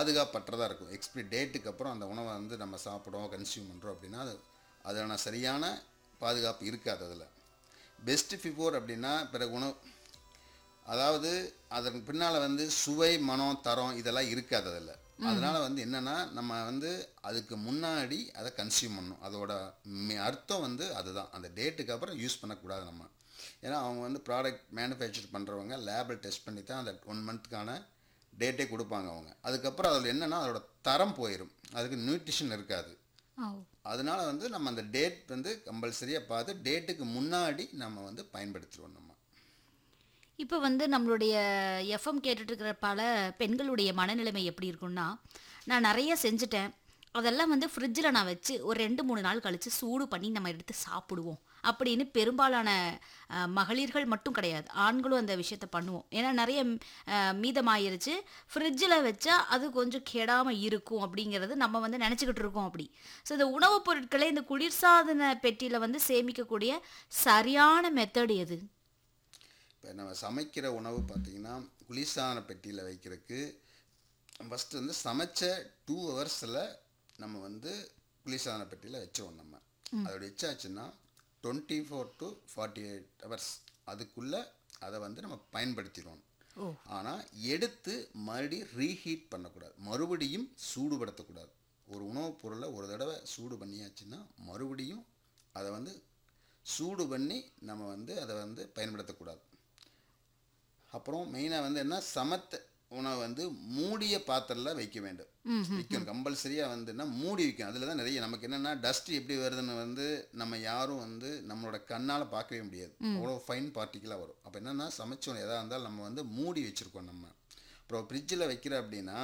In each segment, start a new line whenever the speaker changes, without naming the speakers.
பாதுகாப்பற்றதாக இருக்கும் எக்ஸ்பிரி டேட்டுக்கு அப்புறம் அந்த உணவை வந்து நம்ம சாப்பிடுறோம் கன்சியூம் பண்ணுறோம் அப்படின்னா அது அதுக்கான சரியான பாதுகாப்பு இருக்காது அதில் பெஸ்ட் ஃபிஃபோர் அப்படின்னா பிறகு உணவு அதாவது அதற்கு பின்னால் வந்து சுவை மனம் தரம் இதெல்லாம் இருக்காது அதில் அதனால் வந்து என்னென்னா நம்ம வந்து அதுக்கு முன்னாடி அதை கன்சியூம் பண்ணணும் அதோட மி- அர்த்தம் வந்து அதுதான் அந்த டேட்டுக்கு அப்புறம் யூஸ் பண்ணக்கூடாது நம்ம ஏன்னா அவங்க வந்து ப்ராடக்ட் மேனுஃபேக்சர் பண்ணுறவங்க லேபில் டெஸ்ட் பண்ணி தான் அந்த ஒன் மந்த்துக்கான டேட்டே கொடுப்பாங்க அவங்க அதுக்கப்புறம் அதில் என்னென்னா அதோட தரம் போயிடும் அதுக்கு நியூட்ரிஷன் இருக்காது
ஓ
அதனால வந்து நம்ம அந்த டேட் வந்து கம்பல்சரியாக பார்த்து டேட்டுக்கு முன்னாடி நம்ம வந்து பயன்படுத்திடுவோம் நம்ம
இப்போ வந்து நம்மளுடைய எஃப்எம் கேட்டுட்டு இருக்கிற பல பெண்களுடைய மனநிலைமை எப்படி இருக்கும்னா நான் நிறைய செஞ்சுட்டேன் அதெல்லாம் வந்து ஃப்ரிட்ஜில் நான் வச்சு ஒரு ரெண்டு மூணு நாள் கழித்து சூடு பண்ணி நம்ம எடுத்து சாப்பிடுவோம் அப்படின்னு பெரும்பாலான அஹ், மகளிர்கள் மட்டும் கிடையாது ஆண்களும் அந்த விஷயத்த பண்ணுவோம் ஏன்னா நிறைய அஹ், மீதமாயிருச்சு ஃப்ரிட்ஜில் வச்சா அது கொஞ்சம் கெடாமல் இருக்கும் அப்படிங்கிறது நம்ம வந்து நினச்சிக்கிட்டு இருக்கோம் அப்படி ஸோ இந்த உணவுப் பொருட்களை இந்த குளிர்சாதன பெட்டியில் வந்து சேமிக்கக்கூடிய சரியான மெத்தட் எது
இப்போ நம்ம சமைக்கிற உணவு பார்த்திங்கன்னா குளிர்சாதன பெட்டியில் வைக்கிறதுக்கு ஃபஸ்ட்டு வந்து சமைச்ச டூ ஹவர்ஸில் நம்ம வந்து குளிர்சாதன பெட்டியில் வச்சிருவோம் நம்ம அதோட வச்சாச்சுன்னா twenty four to forty eight hours அதுக்குள்ளே அதை வந்து நம்ம பயன்படுத்திடுவோம்
ஓ
ஆனால் எடுத்து மறுபடியும் ரீஹீட் பண்ணக்கூடாது மறுபடியும் சூடுபடுத்தக்கூடாது ஒரு உணவுப் பொருளை ஒரு தடவை சூடு பண்ணியாச்சுன்னா மறுபடியும் அதை வந்து சூடு பண்ணி நம்ம வந்து அதை வந்து பயன்படுத்தக்கூடாது அப்புறம் மெயினாக வந்து என்ன சமத்த உணவை வந்து மூடிய பாத்திரத்தில் வைக்க வேண்டும் வைக்கணும் கம்பல்சரியாக வந்துன்னா மூடி வைக்கணும் அதில் தான் நிறைய நமக்கு என்னென்னா டஸ்ட் எப்படி வருதுன்னு வந்து நம்ம யாரும் வந்து நம்மளோட கண்ணால் பார்க்கவே முடியாது அவ்வளோ ஃபைன் பார்ட்டிக்கலாக வரும் அப்போ என்னென்னா சமைச்சோம் எதாக இருந்தாலும் நம்ம வந்து மூடி வச்சுருக்கோம் நம்ம அப்புறம் ஃப்ரிட்ஜில் வைக்கிற அப்படின்னா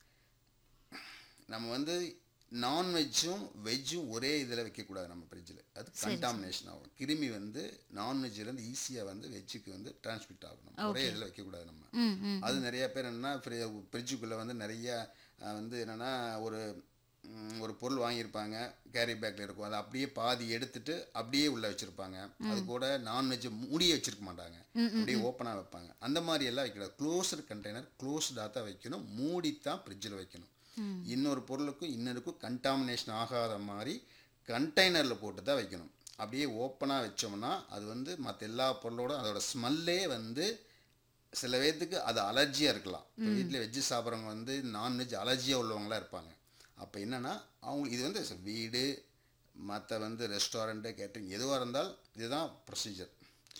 நம்ம வந்து நான்வெஜ்ஜும் வெஜ்ஜும் ஒரே இதில் வைக்கக்கூடாது நம்ம ஃப்ரிட்ஜில் அது கண்டாமினேஷன் ஆகும் கிருமி வந்து நான்வெஜ்லேருந்து ஈஸியாக வந்து வெஜ்ஜுக்கு வந்து டிரான்ஸ்மிட் ஆகும் நம்ம ஒரே இதில் வைக்கக்கூடாது நம்ம
ம் ம்
அது நிறைய பேர் என்னன்னா ஃப்ரிட்ஜுக்குள்ளே வந்து நிறைய அஹ், வந்து என்னென்னா ஒரு ம், ஒரு பொருள் வாங்கியிருப்பாங்க கேரி பேக்கில் இருக்கும் அதை அப்படியே பாதி எடுத்துட்டு அப்படியே உள்ளே வச்சுருப்பாங்க அது கூட நான்வெஜ் மூடியே வச்சிருக்க மாட்டாங்க அப்படியே ஓப்பனாக வைப்பாங்க அந்த மாதிரி எல்லாம் வைக்கக்கூடாது க்ளோஸ்டு கண்டெய்னர் க்ளோஸ்டாக தான் வைக்கணும் மூடி தான் ஃப்ரிட்ஜில் வைக்கணும் இன்னொரு பொருளுக்கும் இன்னொருக்கும் கண்டாமினேஷன் ஆகாத மாதிரி கண்டெய்னரில் போட்டு தான் வைக்கணும் அப்படியே ஓப்பனாக வச்சோம்னா அது வந்து மற்ற எல்லா பொருளோட அதோட ஸ்மெல்லே வந்து சில பேர்த்துக்கு அது அலர்ஜியாக இருக்கலாம் இப்போ வீட்டில் வெஜ்ஜு சாப்பிட்றவங்க வந்து நான்வெஜ் அலர்ஜியாக உள்ளவங்களாம் இருப்பாங்க அப்போ என்னென்னா அவங்க இது வந்து ச- வீடு மற்ற வந்து ரெஸ்டாரண்ட்டு கேட்டரிங் எதுவாக இருந்தால் இதுதான் ப்ரொசீஜர்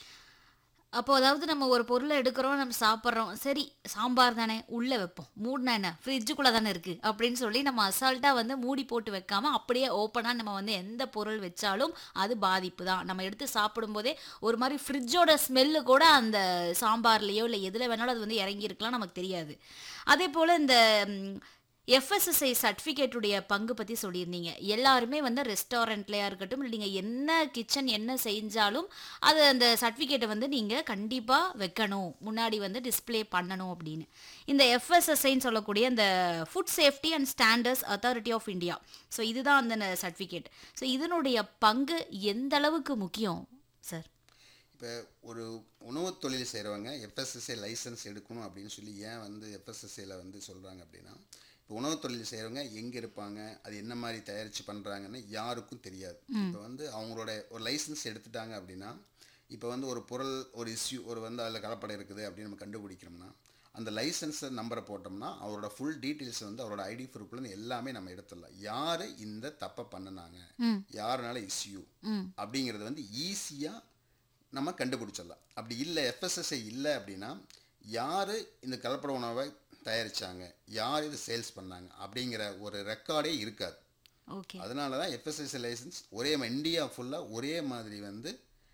அப்போ அதாவது நம்ம ஒரு பொருளை எடுக்கிறோம் நம்ம சாப்பிட்றோம் சரி சாம்பார் தானே உள்ளே வைப்போம் மூடினா என்ன ஃப்ரிட்ஜுக்குள்ளே தானே இருக்குது அப்படின்னு சொல்லி நம்ம அசால்ட்டாக வந்து மூடி போட்டு வைக்காம அப்படியே ஓப்பனாக நம்ம வந்து எந்த பொருள் வச்சாலும் அது பாதிப்பு தான் நம்ம எடுத்து சாப்பிடும்போதே ஒரு மாதிரி ஃப்ரிட்ஜோட ஸ்மெல்லு கூட அந்த சாம்பார்லேயோ இல்லை எதில் வேணாலும் அது வந்து இறங்கியிருக்கலாம் நமக்கு தெரியாது அதே போல் இந்த எஃப்எஸ்எஸ்ஐ சர்டிஃபிகேட்டுடைய பங்கு பற்றி சொல்லியிருந்தீங்க எல்லாருமே வந்து ரெஸ்டாரண்ட்லையா இருக்கட்டும் இல்லை நீங்கள் என்ன கிச்சன் என்ன செஞ்சாலும் அது அந்த சர்டிஃபிகேட்டை வந்து நீங்கள் கண்டிப்பாக வைக்கணும் முன்னாடி வந்து டிஸ்ப்ளே பண்ணணும் அப்படின்னு இந்த எஃப்எஸ்எஸ்ஐன்னு சொல்லக்கூடிய அந்த food safety and standards authority of India so இதுதான் அந்த சர்டிஃபிகேட் ஸோ இதனுடைய பங்கு எந்த அளவுக்கு முக்கியம் சார்
இப்போ ஒரு உணவுத் தொழில் செய்கிறவங்க எஃப்எஸ்எஸ்ஐ லைசன்ஸ் எடுக்கணும் அப்படின்னு சொல்லி ஏன் வந்து எஃப்எஸ்எஸ்ஐயில் வந்து சொல்கிறாங்க அப்படின்னா இப்போ உணவுத் தொழில் செய்கிறவங்க எங்கே இருப்பாங்க அது என்ன மாதிரி தயாரித்து பண்ணுறாங்கன்னு யாருக்கும் தெரியாது இப்போ வந்து அவங்களோட ஒரு லைசன்ஸ் எடுத்துட்டாங்க அப்படின்னா இப்போ வந்து ஒரு பொருள் ஒரு இஸ்யூ ஒரு வந்து அதில் கலப்படம் இருக்குது அப்படின்னு நம்ம கண்டுபிடிக்கிறோம்னா அந்த லைசன்ஸை நம்பரை போட்டோம்னா அவரோட ஃபுல் டீட்டெயில்ஸ் வந்து அவரோட ஐடி ப்ரூஃப்லேருந்து எல்லாமே நம்ம எடுத்துடலாம் யார் இந்த தப்பை பண்ணினாங்க யாருனால இஸ்யூ அப்படிங்கிறது வந்து ஈஸியாக நம்ம கண்டுபிடிச்சிடலாம் அப்படி இல்லை எஃப்எஸ்எஸ்ஐ இல்லை அப்படின்னா யார் இந்த கலப்பட உணவை தயாரித்தாங்க யார் இது சேல்ஸ் பண்ணாங்க அப்படிங்கிற ஒரு ரெக்கார்டே இருக்காது
ஓகே
அதனால தான் எஃப்எஸ்எஸ்ஐ லைசன்ஸ் ஒரே ம- இந்தியா ஃபுல்லாக ஒரே மாதிரி வந்து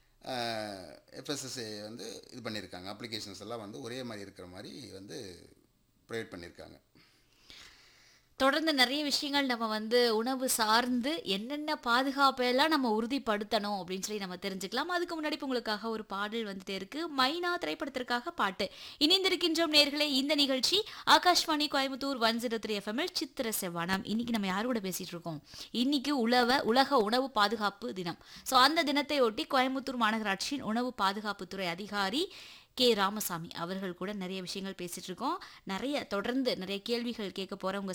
எஃப்எஸ்எஸ்ஐ வந்து இது பண்ணியிருக்காங்க அப்ளிகேஷன்ஸ் எல்லாம் வந்து ஒரே மாதிரி இருக்கிற மாதிரி வந்து ப்ரொவைட் பண்ணியிருக்காங்க
தொடர்ந்து நிறைய விஷயங்கள் நம்ம வந்து உணவு சார்ந்து என்னென்ன பாதுகாப்பெல்லாம் நம்ம உறுதிப்படுத்தணும் அப்படின்னு சொல்லி நம்ம தெரிஞ்சுக்கலாம் அதுக்கு முன்னாடி இப்ப உங்களுக்காக ஒரு பாடல் வந்துட்டே இருக்கு மைனா திரைப்படத்திற்காக பாட்டு இணைந்திருக்கின்றோம் நேர்களே இந்த நிகழ்ச்சி Akashvani Coimbatore one zero three எஃப்எம்எல் சித்திர செவ்வானம் இன்னைக்கு நம்ம யாரு கூட பேசிட்டு இருக்கோம் இன்னைக்கு உலக உலக உணவு பாதுகாப்பு தினம் ஸோ அந்த தினத்தை ஒட்டி கோயம்புத்தூர் மாநகராட்சியின் உணவு பாதுகாப்புத்துறை அதிகாரி கே ராமசாமி அவர்கள் கூட நிறைய விஷயங்கள் பேசிட்டு இருக்கோம் நிறைய தொடர்ந்து நிறைய கேள்விகள் கேட்க போற உங்க